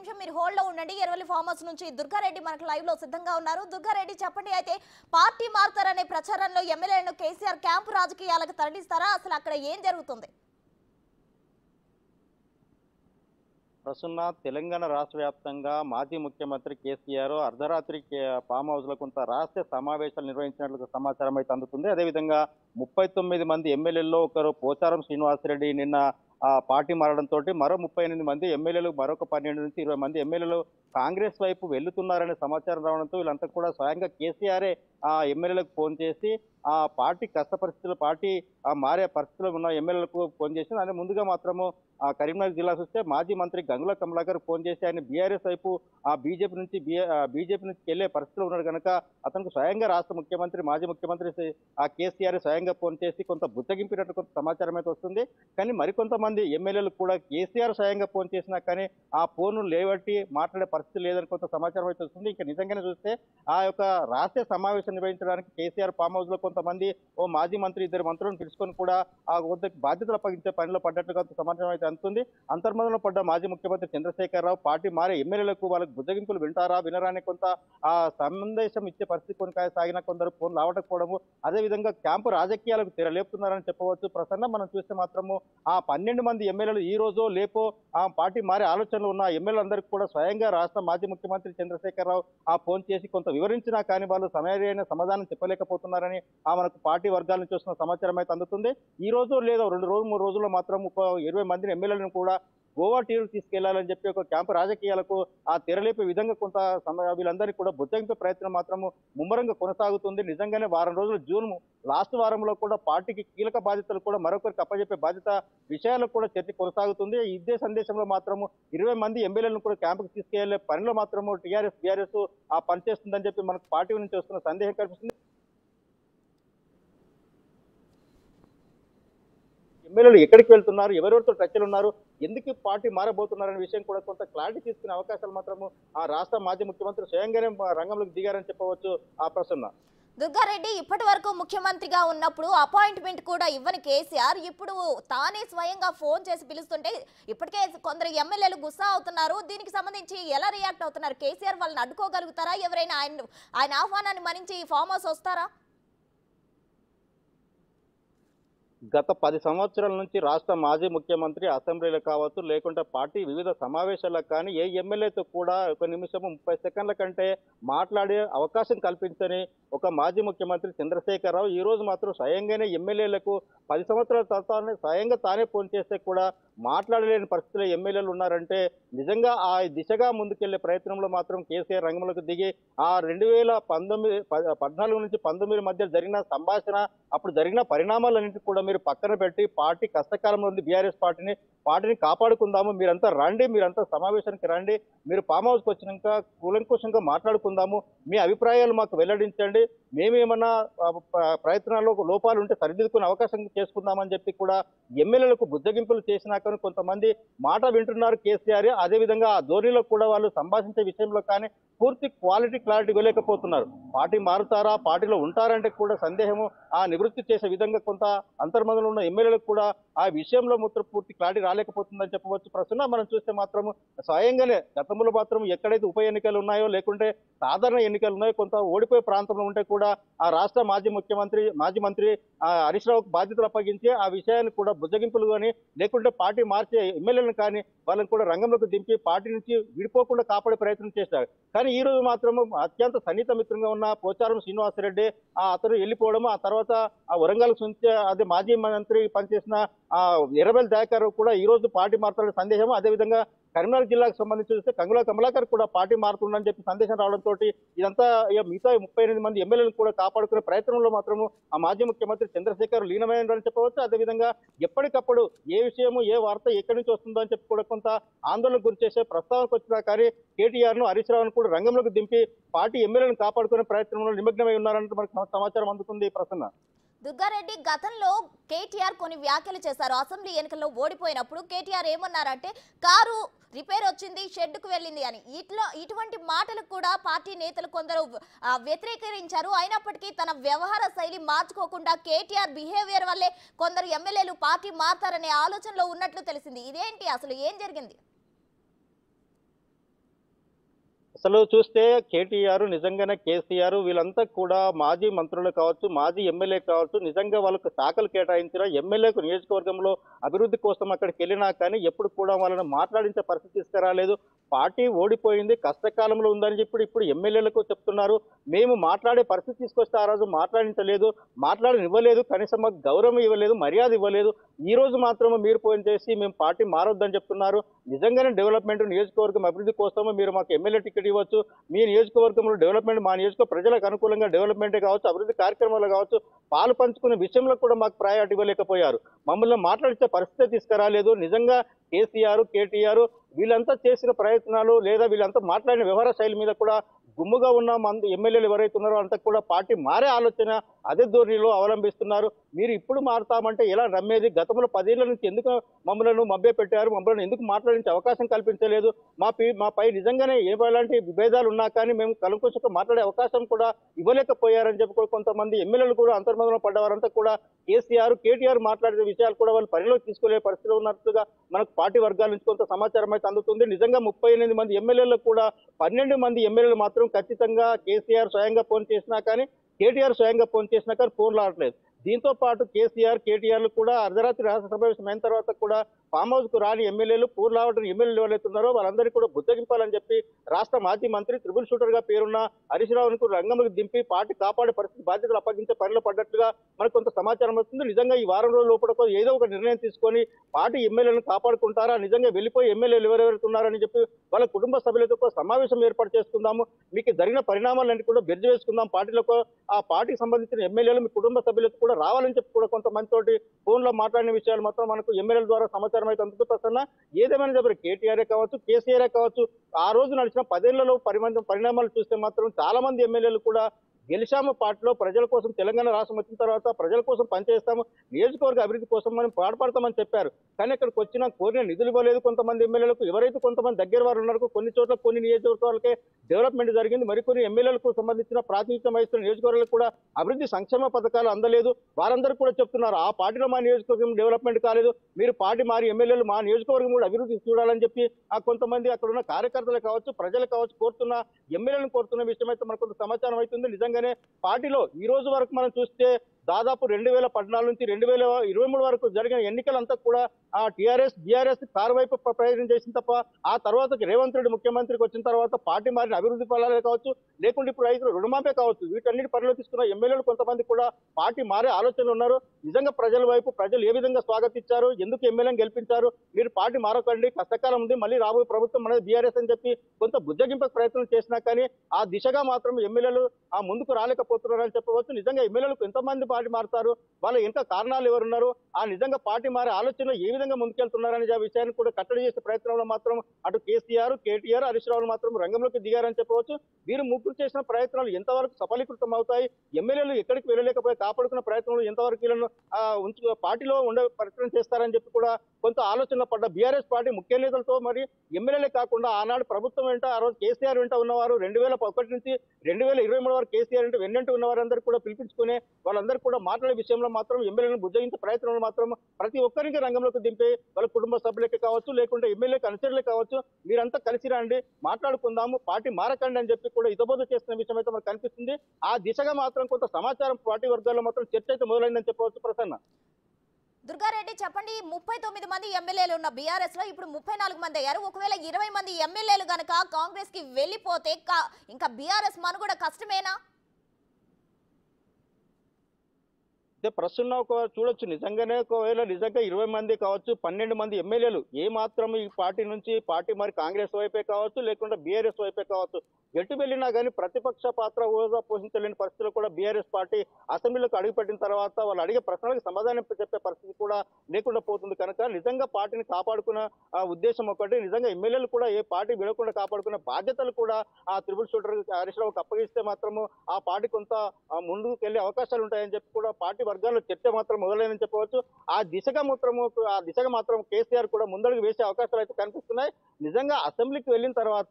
నిమిషం మీరు హోల్డ్ లో ఉండండి ఎరవల్లి ఫామ్ హౌస్ నుంచి దుర్గారెడ్డి మనకు లైవ్ లో సిద్ధంగా ఉన్నారు దుర్గారెడ్డి చెప్పండి అయితే పార్టీ మారుతారనే ప్రచారంలో ఎమ్మెల్యేలను కేసీఆర్ క్యాంపు రాజకీయాలకు తరలిస్తారా అసలు అక్కడ ఏం జరుగుతుంది ప్రస్తున్న తెలంగాణ రాష్ట్ర వ్యాప్తంగా మాజీ ముఖ్యమంత్రి కేసీఆర్ అర్ధరాత్రి కే- ఫామ్ హౌస్ లో కొంత రాష్ట్ర సమావేశాలు నిర్వహించినట్లు సమాచారం అయితే అందుతుంది అదేవిధంగా ముప్పై తొమ్మిది మంది ఎమ్మెల్యేల్లో ఒకరు పోచారం శ్రీనివాసరెడ్డి నిన్న ఆ, పార్టీ మారడంతో మరో ముప్పై ఎనిమిది మంది ఎమ్మెల్యేలు మరొక పన్నెండు నుంచి ఇరవై మంది ఎమ్మెల్యేలు కాంగ్రెస్ వైపు వెళ్తున్నారనే సమాచారం రావడంతో వీళ్ళంతా కూడా స్వయంగా కేసీఆరే ఆ ఎమ్మెల్యేలకు ఫోన్ చేసి ఆ పార్టీ కష్ట పరిస్థితులు పార్టీ ఆ మారే పరిస్థితులు ఉన్న ఎమ్మెల్యేలకు ఫోన్ చేసి అదే ముందుగా మాత్రము ఆ కరీంనగర్ జిల్లా చూస్తే మాజీ మంత్రి గంగుల కమలాకర్ ఫోన్ చేసి ఆయన బీఆర్ఎస్ వైపు ఆ బీజేపీ నుంచి బీజేపీ నుంచి వెళ్లే పరిస్థితులు ఉన్నాడు కనుక అతనికి స్వయంగా రాష్ట్ర ముఖ్యమంత్రి మాజీ ముఖ్యమంత్రి సి- ఆ కేసీఆర్ స్వయంగా ఫోన్ చేసి కొంత బుచ్చగింపినట్టు కొంత సమాచారం అయితే వస్తుంది కానీ మరికొంతమంది ఎమ్మెల్యేలు కూడా కేసీఆర్ స్వయంగా ఫోన్ చేసినా కానీ ఆ ఫోన్ లేవట్టి మాట్లాడే పరిస్థితి లేదని కొంత సమాచారం అయితే వస్తుంది ఇంకా నిజంగానే చూస్తే ఆ యొక్క రాష్ట్ర సమావేశం నిర్వహించడానికి కేసీఆర్ ఫామ్ హౌస్ లో కొంతమంది ఓ మాజీ మంత్రి ఇద్దరు మంత్రులను పిలుచుకొని కూడా ఆ కొంత బాధ్యతలు అప్పగించే పనిలో పడ్డట్లుగా కొంత సమాచారం అయితే అందుతుంది అంతర్మదంలో పడ్డ మాజీ ముఖ్యమంత్రి చంద్రశేఖరరావు పార్టీ మారే ఎమ్మెల్యేలకు వాళ్ళకి బుజ్జగింపులు వింటారా వినరా అనే కొంత ఆ సందేశం ఇచ్చే పరిస్థితి కొనసాగిన కొందరు ఫోన్ రావకపోవడము అదేవిధంగా క్యాంపు రాజకీయాలకు తెరలేపుతున్నారని చెప్పవచ్చు ప్రసన్న మనం చూస్తే మాత్రము ఆ పన్నెండు మంది ఎమ్మెల్యేలు ఈ రోజు లేపో ఆ పార్టీ మారే ఆలోచనలు ఉన్న ఎమ్మెల్యేలందరికీ కూడా స్వయంగా రాష్ట్ర మాజీ ముఖ్యమంత్రి చంద్రశేఖరరావు ఆ ఫోన్ చేసి కొంత వివరించినా కానీ వాళ్ళు సమయమైన సమాధానం చెప్పలేకపోతున్నారని ఆ మనకు పార్టీ వర్గాల నుంచి వస్తున్న సమాచారం అయితే అందుతుంది ఈ రోజు లేదా రెండు రోజు మూడు రోజుల్లో మాత్రం ఒక ఇరవై మందిని ఎమ్మెల్యేలను కూడా గోవా టీరు తీసుకెళ్లాలని చెప్పి ఒక క్యాంపు రాజకీయాలకు ఆ తెరలేపే విధంగా కొంత సమ- వీళ్ళందరినీ కూడా బుజ్జగింపే ప్రయత్నం మాత్రము ముమ్మరంగా కొనసాగుతుంది నిజంగానే వారం రోజులు జూన్ లాస్ట్ వారంలో కూడా పార్టీకి కీలక బాధ్యతలు కూడా మరొకరికి అప్పజెప్పే బాధ్యత విషయాలకు కూడా చర్చ కొనసాగుతుంది ఇదే సందేశంలో మాత్రము ఇరవై మంది ఎమ్మెల్యేలను కూడా క్యాంపుకి తీసుకెళ్లే పనిలో మాత్రము టీఆర్ఎస్ బీఆర్ఎస్ ఆ పనిచేస్తుందని చెప్పి మనకు పార్టీ నుంచి వస్తున్న సందేహం కనిపిస్తుంది ఎమ్మెల్యేలు ఎక్కడికి వెళ్తున్నారు ఎవరెవరితో టచ్లు ఉన్నారు ఎందుకు ఈ పార్టీ మారబోతున్నారనే విషయం కూడా కొంత క్లారిటీ తీసుకునే అవకాశాలు మాత్రము ఆ రాష్ట్ర మాజీ ముఖ్యమంత్రి స్వయంగానే రంగంలోకి దిగారని చెప్పవచ్చు ఆ ప్రసన్న దుర్గారెడ్డి ఇప్పటి వరకు ముఖ్యమంత్రిగా ఉన్నప్పుడు అపాయింట్మెంట్ కూడా ఇవ్వని కేసీఆర్ ఇప్పుడు తానే స్వయంగా ఫోన్ చేసి పిలుస్తుంటే ఇప్పటికే కొందరు ఎమ్మెల్యేలు గుస్సా అవుతున్నారు దీనికి సంబంధించి ఎలా రియాక్ట్ అవుతున్నారు కేసీఆర్ వాళ్ళని అడ్డుకోగలుగుతారా ఎవరైనా ఆయన ఆయన ఆహ్వానాన్ని మరించి ఫామ్ హౌస్ వస్తారా గత పది సంవత్సరాల నుంచి రాష్ట్ర మాజీ ముఖ్యమంత్రి అసెంబ్లీలో కావచ్చు లేకుంటే పార్టీ వివిధ సమావేశాలకు కానీ ఏ ఎమ్మెల్యేతో కూడా ఒక నిమిషం ముప్పై సెకండ్ల కంటే మాట్లాడే అవకాశం కల్పించని ఒక మాజీ ముఖ్యమంత్రి చంద్రశేఖరరావు ఈ రోజు మాత్రం స్వయంగానే ఎమ్మెల్యేలకు పది సంవత్సరాల తర్వాత స్వయంగా తానే ఫోన్ చేస్తే కూడా మాట్లాడలేని పరిస్థితిలో ఎమ్మెల్యేలు ఉన్నారంటే నిజంగా ఆ దిశగా ముందుకెళ్లే ప్రయత్నంలో మాత్రం కేసీఆర్ రంగంలోకి దిగి ఆ రెండు వేల పంతొమ్మిది ప- పద్నాలుగు నుంచి పంతొమ్మిది మధ్య జరిగిన సంభాషణ అప్పుడు జరిగిన పరిణామాలన్నింటి కూడా మీరు పక్కన పెట్టి పార్టీ కష్టకాలంలో ఉంది బీఆర్ఎస్ పార్టీని పార్టీని కాపాడుకుందాము మీరంతా రండి మీరంతా సమావేశానికి రండి మీరు ఫామ్ హౌస్కి వచ్చినాక కూలంకుషంగా మాట్లాడుకుందాము మీ అభిప్రాయాలు మాకు వెల్లడించండి మేమేమన్నా ఆ, ప్ర- ప్రయత్నాల్లో లోపాలు ఉంటే సరిదిద్దుకునే అవకాశం చేసుకుందామని చెప్పి కూడా ఎమ్మెల్యేలకు బుజ్జగింపులు చేసినా కానీ కొంతమంది మాట వింటున్నారు కేసీఆర్ అదేవిధంగా ఆ ధోరణిలో కూడా వాళ్ళు సంభాషించే విషయంలో కానీ పూర్తి క్వాలిటీ క్లారిటీ ఇవ్వలేకపోతున్నారు పార్టీ మారుతారా పార్టీలో ఉంటారంటే కూడా సందేహము ఆ నివృత్తి చేసే విధంగా కొంత అంతర్మదంలో ఉన్న ఎమ్మెల్యేలకు కూడా ఆ విషయంలో మాత్రం పూర్తి క్లారిటీ రాలేకపోతుందని చెప్పవచ్చు ప్రస్తుతం మనం చూస్తే మాత్రం స్వయంగానే గతంలో మాత్రం ఎక్కడైతే ఉప ఎన్నికలు ఉన్నాయో లేకుంటే సాధారణ ఎన్నికలు ఉన్నాయో కొంత ఓడిపోయే ప్రాంతంలో ఉంటే కూడా ఆ రాష్ట్ర మాజీ ముఖ్యమంత్రి మాజీ మంత్రి ఆ హరీష్ రావుకు బాధ్యతలు అప్పగించి ఆ విషయాన్ని కూడా బుజ్జగింపులు కానీ లేకుంటే పార్టీ మార్చే ఎమ్మెల్యేలను కానీ వాళ్ళని కూడా రంగంలోకి దింపి పార్టీ నుంచి విడిపోకుండా కాపాడే ప్రయత్నం చేశారు కానీ ఈ రోజు మాత్రం అత్యంత సన్నిహిత మిత్రంగా ఉన్న పోచారం శ్రీనివాసరెడ్డి ఆ అతను వెళ్ళిపోవడం ఆ తర్వాత ఆ వరంగల్ నుంచి అదే మాజీ మంత్రి పనిచేసిన ఆ ఎర్రబెల్ దయాకర్ కూడా ఈ రోజు పార్టీ మారుతున్న సందేశం అదేవిధంగా కరీంనగర్ జిల్లాకు సంబంధించి చూస్తే కంగుల కమలాకర్ కూడా పార్టీ మారుతుందని చెప్పి సందేశం రావడంతో ఇదంతా ఇక మిగతా ముప్పై ఎనిమిది మంది ఎమ్మెల్యేలను కూడా కాపాడుకునే ప్రయత్నంలో మాత్రము ఆ మాజీ ముఖ్యమంత్రి చంద్రశేఖర్ లీనమైనని చెప్పవచ్చు అదేవిధంగా ఎప్పటికప్పుడు ఏ విషయము ఏ వార్త ఎక్కడి నుంచి వస్తుందో అని చెప్పి కూడా కొంత ఆందోళన గురి చేసే ప్రస్తావనకు వచ్చినా కానీ కేటీఆర్ ను హరీష్ రావును కూడా రంగంలోకి దింపి పార్టీ ఎమ్మెల్యేలను కాపాడుకునే ప్రయత్నంలో నిమగ్నమై ఉన్నారంటే మనకు సమాచారం అందుతుంది ప్రసన్న దుర్గారెడ్డి గతంలో కేటీఆర్ కొన్ని వ్యాఖ్యలు చేశారు అసెంబ్లీ ఎన్నికల్లో ఓడిపోయినప్పుడు కేటీఆర్ ఏమన్నారంటే కారు రిపేర్ వచ్చింది షెడ్డుకు వెళ్ళింది అని ఇట్లా ఇటువంటి మాటలకు కూడా పార్టీ నేతలు కొందరు ఆ, వ్యతిరేకరించారు అయినప్పటికీ తన వ్యవహార శైలి మార్చుకోకుండా కేటీఆర్ బిహేవియర్ వల్లే కొందరు ఎమ్మెల్యేలు పార్టీ మారుతారనే ఆలోచనలో ఉన్నట్లు తెలిసింది ఇదేంటి అసలు ఏం జరిగింది అసలు చూస్తే కేటీఆర్ నిజంగానే కేసీఆర్ వీళ్ళంతా కూడా మాజీ మంత్రులు కావచ్చు మాజీ ఎమ్మెల్యే కావచ్చు నిజంగా వాళ్ళకు శాఖలు కేటాయించిన ఎమ్మెల్యేకు నియోజకవర్గంలో అభివృద్ధి కోసం అక్కడికి వెళ్ళినా కానీ ఎప్పుడు కూడా వాళ్ళని మాట్లాడించే పరిస్థితి తీసుకురాలేదు పార్టీ ఓడిపోయింది కష్టకాలంలో ఉందని చెప్పి ఇప్పుడు ఎమ్మెల్యేలకు చెప్తున్నారు మేము మాట్లాడే పరిస్థితి తీసుకొస్తే ఆ రోజు మాట్లాడించలేదు మాట్లాడనివ్వలేదు కనీసం మాకు గౌరవం ఇవ్వలేదు మర్యాద ఇవ్వలేదు ఈ రోజు మాత్రం మీరు ఫోన్ చేసి మేము పార్టీ మారొద్దని చెప్తున్నారు నిజంగానే డెవలప్మెంట్ నియోజకవర్గం అభివృద్ధి కోసం మీరు మాకు ఎమ్మెల్యే టికెట్ ఇవ్వచ్చు మీ నియోజకవర్గంలో డెవలప్మెంట్ మా నియోజక ప్రజలకు అనుకూలంగా డెవలప్మెంటే కావచ్చు అభివృద్ధి కార్యక్రమాలు కావచ్చు పాలు పంచుకునే విషయంలో కూడా మాకు ప్రయారిటీ ఇవ్వలేకపోయారు మమ్మల్ని మాట్లాడించే పరిస్థితి తీసుకురాలేదు నిజంగా కేసీఆర్ కేటీఆర్ వీళ్ళంతా చేసిన ప్రయత్నాలు లేదా వీళ్ళంతా మాట్లాడిన వ్యవహార శైలి మీద కూడా గుమ్ముగా ఉన్న మంది ఎమ్మెల్యేలు ఎవరైతే ఉన్నారో అంతా కూడా పార్టీ మారే ఆలోచన అదే ధోరణిలో అవలంబిస్తున్నారు మీరు ఇప్పుడు మారుతామంటే ఎలా నమ్మేది గతంలో పదేళ్ల నుంచి ఎందుకు మమ్మల్ని మభ్య పెట్టారు మమ్మల్ని ఎందుకు మాట్లాడించే అవకాశం కల్పించలేదు మా పై మాపై నిజంగానే ఎలాంటి విభేదాలు ఉన్నా కానీ మేము కలుపుకొచ్చుకు మాట్లాడే అవకాశం కూడా ఇవ్వలేకపోయారని చెప్పి కూడా కొంతమంది ఎమ్మెల్యేలు కూడా అంతర్మందంలో పడ్డవారంతా కూడా కేసీఆర్ కేటీఆర్ మాట్లాడిన విషయాలు కూడా వాళ్ళు పరిలోకి తీసుకోలే పరిస్థితిలో ఉన్నట్టుగా మనకు పార్టీ వర్గాల నుంచి కొంత సమాచారం అయితే అందుతుంది నిజంగా ముప్పై ఎనిమిది మంది ఎమ్మెల్యేలకు కూడా పన్నెండు మంది ఎమ్మెల్యేలు మాత్రం ఖచ్చితంగా కేసీఆర్ స్వయంగా ఫోన్ చేసినా కానీ కేటీఆర్ స్వయంగా ఫోన్ చేసినా కానీ ఫోన్లు ఆడలేదు దీంతో పాటు కేసీఆర్ కేటీఆర్లు కూడా అర్ధరాత్రి రాష్ట్ర సమావేశం అయిన తర్వాత కూడా ఫామ్ హౌస్ కు రాని ఎమ్మెల్యేలు పూర్లావటం ఎమ్మెల్యేలు ఎవరైతే ఉన్నారో వాళ్ళందరికీ కూడా బుద్ధగింపాలని చెప్పి రాష్ట్ర మాజీ మంత్రి త్రిబుల్ షూటర్ గా పేరున్న హరీష్ రావును రంగంలోకి దింపి పార్టీ కాపాడే పరిస్థితి బాధ్యతలు అప్పగించే పనిలో పడ్డట్లుగా మనకు కొంత సమాచారం వస్తుంది నిజంగా ఈ వారం రోజుల లోపల ఏదో ఒక నిర్ణయం తీసుకొని పార్టీ ఎమ్మెల్యేలను కాపాడుకుంటారా నిజంగా వెళ్ళిపోయి ఎమ్మెల్యేలు ఎవరెవరు ఉన్నారని చెప్పి వాళ్ళ కుటుంబ సభ్యులతో ఒక సమావేశం ఏర్పాటు చేసుకుందాము మీకు జరిగిన పరిణామాలన్నీ కూడా బెర్జి వేసుకుందాం పార్టీలకు ఆ పార్టీకి సంబంధించిన ఎమ్మెల్యేలు మీ కుటుంబ సభ్యులకు కూడా రావాలని చెప్పి కూడా కొంతమంది తోటి ఫోన్ లో మాట్లాడిన విషయాలు మాత్రం మనకు ఎమ్మెల్యేల ద్వారా సమాచారం అయితే అందుతూ ప్రసన్న ఏదేమైనా చెప్పారు కేటీఆర్ కావచ్చు కేసీఆర్ కావచ్చు ఆ రోజు నడిచిన పదేళ్లలో పరిమాణం పరిణామాలు చూస్తే మాత్రం చాలా మంది ఎమ్మెల్యేలు కూడా గెలిచాము పార్టీలో ప్రజల కోసం తెలంగాణ రాష్ట్రం వచ్చిన తర్వాత ప్రజల కోసం పనిచేస్తాము నియోజకవర్గ అభివృద్ధి కోసం మనం పాటుపడతామని చెప్పారు కానీ ఇక్కడికి వచ్చిన కోరిన నిధులు ఇవ్వలేదు కొంతమంది ఎమ్మెల్యేలకు ఎవరైతే కొంతమంది దగ్గర వారు ఉన్నారో కొన్ని చోట్ల కొన్ని నియోజకవర్గాలకే డెవలప్మెంట్ జరిగింది మరికొన్ని ఎమ్మెల్యేలకు సంబంధించిన ప్రాతినిధ్యం వహిస్తున్న నియోజకవర్గాలకు కూడా అభివృద్ధి సంక్షేమ పథకాలు అందలేదు వారందరూ కూడా చెప్తున్నారు ఆ పార్టీలో మా నియోజకవర్గం డెవలప్మెంట్ కాలేదు మీరు పార్టీ మారి ఎమ్మెల్యేలు మా నియోజకవర్గం కూడా అభివృద్ధి చూడాలని చెప్పి ఆ కొంతమంది అక్కడ ఉన్న కార్యకర్తలు కావచ్చు ప్రజలు కావచ్చు కోరుతున్న ఎమ్మెల్యేలను కోరుతున్న విషయం అయితే మనకు కొంత సమాచారం అవుతుంది నిజంగానే పార్టీలో ఈ రోజు వరకు మనం చూస్తే దాదాపు రెండు వేల పద్నాలుగు నుంచి రెండు వేల ఇరవై మూడు వరకు జరిగిన ఎన్నికలంతా కూడా ఆ టీఆర్ఎస్ బీఆర్ఎస్ కారు వైపు ప్ర- ప్రయత్నం చేసింది తప్ప ఆ తర్వాత రేవంత్ రెడ్డి ముఖ్యమంత్రికి వచ్చిన తర్వాత పార్టీ మారిన అభివృద్ధి ఫలాలే కావచ్చు లేకుంటే ఇప్పుడు రైతులు రుణమాఫీ కావచ్చు వీటన్నిటి పరిలో తీసుకున్న ఎమ్మెల్యేలు కొంతమంది కూడా పార్టీ మారే ఆలోచనలు ఉన్నారు నిజంగా ప్రజల వైపు ప్రజలు ఏ విధంగా స్వాగతించారు ఎందుకు ఎమ్మెల్యేని గెలిపించారు మీరు పార్టీ మారకండి కష్టకాలం ఉంది మళ్ళీ రాబోయే ప్రభుత్వం అనేది బీఆర్ఎస్ అని చెప్పి కొంత బుజ్జగింప ప్రయత్నం చేసినా కానీ ఆ దిశగా మాత్రం ఎమ్మెల్యేలు ఆ ముందుకు రాలేకపోతున్నారని చెప్పవచ్చు నిజంగా ఎమ్మెల్యేలకు ఎంతమంది పార్టీ మారుతారు వాళ్ళ ఎంత కారణాలు ఎవరున్నారు ఆ నిజంగా పార్టీ మారే ఆలోచన ఏ విధంగా ముందుకెళ్తున్నారనే ఆ విషయాన్ని కూడా కట్టడి చేసే ప్రయత్నంలో మాత్రం అటు కేసీఆర్ కేటీఆర్ హరీష్ రావులు మాత్రం రంగంలోకి దిగారని చెప్పవచ్చు వీరు ముగ్గురు చేసిన ప్రయత్నాలు ఎంతవరకు సఫలీకృతం అవుతాయి ఎమ్మెల్యేలు ఎక్కడికి వెళ్ళలేకపోయి కాపాడుకున్న ప్రయత్నంలో ఎంతవరకు వీళ్ళను ఆ, ఉంచు పార్టీలో ఉండే ప్రయత్నం చేస్తారని చెప్పి కూడా కొంత ఆలోచన పడ్డ బీఆర్ఎస్ పార్టీ ముఖ్య నేతలతో మరి ఎమ్మెల్యేలే కాకుండా ఆనాడు ప్రభుత్వం వెంట ఆ రోజు కేసీఆర్ వెంట ఉన్నవారు రెండు వేల ఒకటి నుంచి రెండు వేల ఇరవై మూడు వరకు కేసీఆర్ వెంట వెన్నంటూ ఉన్న వారందరూ కూడా పిలిపించుకునే వాళ్ళందరూ కూడా మాట్లాడే విషయంలో మాత్రం ఎమ్మెల్యేలను బుజ్జగించే ప్రయత్నంలో మాత్రం ప్రతి ఒక్కరికి రంగంలోకి దింపి వాళ్ళ కుటుంబ సభ్యులకి కావచ్చు లేకుంటే ఎమ్మెల్యేకి అనుచరులే కావచ్చు మీరంతా కలిసి రండి మాట్లాడుకుందాము పార్టీ మారకండి అని చెప్పి కూడా ఇతబోధ చేస్తున్న విషయం అయితే మనకు కనిపిస్తుంది ఆ దిశగా మాత్రం కొంత సమాచారం పార్టీ వర్గాల్లో మాత్రం చర్చ అయితే మొదలైందని చెప్పవచ్చు ప్రసన్న దుర్గారెడ్డి చెప్పండి ముప్పై తొమ్మిది మంది ఎమ్మెల్యేలు ఉన్న బీఆర్ఎస్ లో ఇప్పుడు ముప్పై నాలుగు మంది అయ్యారు ఒకవేళ ఇరవై మంది ఎమ్మెల్యేలు గనక కాంగ్రెస్ కి వెళ్ళిపోతే కా- ఇంకా బీఆర్ఎస్ మనుగడ కష్టమేనా అయితే ప్రస్తుతం ఒక చూడొచ్చు నిజంగానే ఒకవేళ నిజంగా ఇరవై మంది కావచ్చు పన్నెండు మంది ఎమ్మెల్యేలు ఏ మాత్రం ఈ పార్టీ నుంచి పార్టీ మరి కాంగ్రెస్ వైపే కావచ్చు లేకుంటే బీఆర్ఎస్ వైపే కావచ్చు ఎటు వెళ్ళినా కానీ ప్రతిపక్ష పాత్ర హోదా పోషించలేని పరిస్థితులు కూడా బీఆర్ఎస్ పార్టీ అసెంబ్లీలోకి అడుగుపెట్టిన తర్వాత వాళ్ళు అడిగే ప్రశ్నలకు సమాధానం చెప్పే పరిస్థితి కూడా లేకుండా పోతుంది కనుక నిజంగా పార్టీని కాపాడుకున్న ఆ ఉద్దేశం ఒకటి నిజంగా ఎమ్మెల్యేలు కూడా ఏ పార్టీ విడకుండా కాపాడుకునే బాధ్యతలు కూడా ఆ త్రిబుల్ షూటర్ హరీష్ రావుకి అప్పగిస్తే మాత్రము ఆ పార్టీ కొంత ఆ, ముందుకు వెళ్లే అవకాశాలు ఉంటాయని చెప్పి కూడా పార్టీ వర్గాల్లో చర్చ మాత్రం మొదలైనని చెప్పవచ్చు ఆ దిశగా మాత్రము ఆ దిశగా మాత్రం కేసీఆర్ కూడా ముందడుగు వేసే అవకాశాలు అయితే కనిపిస్తున్నాయి నిజంగా అసెంబ్లీకి వెళ్ళిన తర్వాత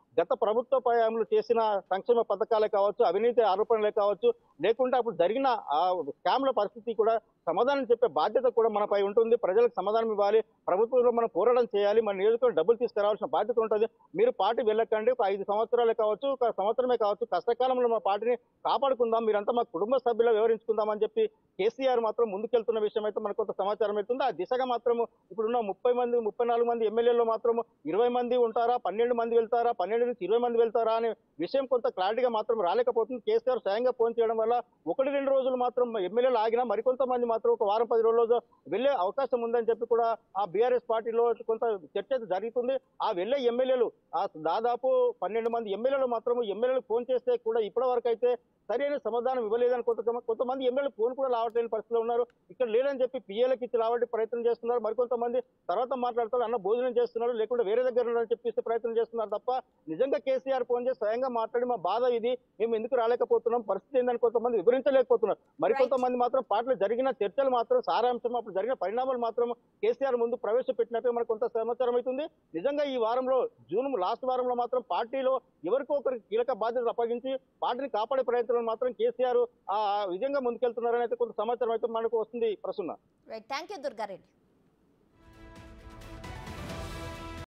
గత ప్రభుత్వ పయాంలో చేసిన సంక్షేమ పథకాలే కావచ్చు అవినీతి ఆరోపణలే కావచ్చు లేకుంటే అప్పుడు జరిగిన ఆ స్కామ్ల పరిస్థితి కూడా సమాధానం చెప్పే బాధ్యత కూడా మనపై ఉంటుంది ప్రజలకు సమాధానం ఇవ్వాలి ప్రభుత్వంలో మనం పోరాటం చేయాలి మన నియోజకవర్గం డబ్బులు తీసుకురావాల్సిన బాధ్యత ఉంటుంది మీరు పార్టీ వెళ్ళకండి ఒక ఐదు సంవత్సరాలే కావచ్చు ఒక సంవత్సరమే కావచ్చు కష్టకాలంలో మా పార్టీని కాపాడుకుందాం మీరంతా మా కుటుంబ సభ్యులు వివరించుకుందాం అని చెప్పి కేసీఆర్ మాత్రం ముందుకెళ్తున్న విషయం అయితే మనకు కొంత సమాచారం అవుతుంది ఆ దిశగా మాత్రం ఇప్పుడున్న ముప్పై మంది ముప్పై నాలుగు మంది ఎమ్మెల్యేలు మాత్రం ఇరవై మంది ఉంటారా పన్నెండు మంది వెళ్తారా పన్నెండు నుంచి ఇరవై మంది వెళ్తారా అనే విషయం కొంత క్లారిటీగా మాత్రం రాలేకపోతుంది కేసీఆర్ స్వయంగా ఫోన్ చేయడం వల్ల ఒకటి రెండు రోజులు మాత్రం ఎమ్మెల్యేలు ఆగినా మరికొంతమంది మాత్రం ఒక వారం పది రోజులు వెళ్ళే అవకాశం ఉందని చెప్పి కూడా ఆ బీఆర్ఎస్ పార్టీలో కొంత చర్చ అయితే జరుగుతుంది ఆ వెళ్ళే ఎమ్మెల్యేలు ఆ దాదాపు పన్నెండు మంది ఎమ్మెల్యేలు మాత్రం ఎమ్మెల్యేలు ఫోన్ చేస్తే కూడా ఇప్పటి వరకు అయితే సరైన సమాధానం ఇవ్వలేదని కొంత కొంతమంది ఎమ్మెల్యేలు ఫోన్ కూడా రావట్లేని పరిస్థితిలో ఉన్నారు ఇక్కడ లేదని చెప్పి పిఏలకు ఇచ్చి రావడానికి ప్రయత్నం చేస్తున్నారు మరికొంతమంది తర్వాత మాట్లాడతారు అన్న భోజనం చేస్తున్నారు లేకుంటే వేరే దగ్గర ఉన్నారని చెప్పేసి ప్రయత్నం చేస్తున్నారు తప్ప నిజంగా కేసీఆర్ ఫోన్ చేసి స్వయంగా మాట్లాడి మా బాధ ఇది మేము ఎందుకు రాలేకపోతున్నాం పరిస్థితి ఏందని కొంతమంది వివరించలేకపోతున్నారు మరికొంతమంది మాత్రం పార్టీలో జరిగిన చర్చలు మాత్రం సారాంశం అప్పుడు జరిగిన పరిణామాలు మాత్రం కేసీఆర్ ముందు ప్రవేశపెట్టినట్టు మనకు కొంత సమాచారం అవుతుంది నిజంగా ఈ వారంలో జూన్ లాస్ట్ వారంలో మాత్రం పార్టీలో ఎవరికో ఒకరికి కీలక బాధ్యతలు అప్పగించి పార్టీని కాపాడే ప్రయత్నంలో మాత్రం కేసీఆర్ ఆ విధంగా ముందుకెళ్తున్నారని అయితే కొంత సమాచారం అయితే మనకు వస్తుంది Prasanna right thank you Durga Reddy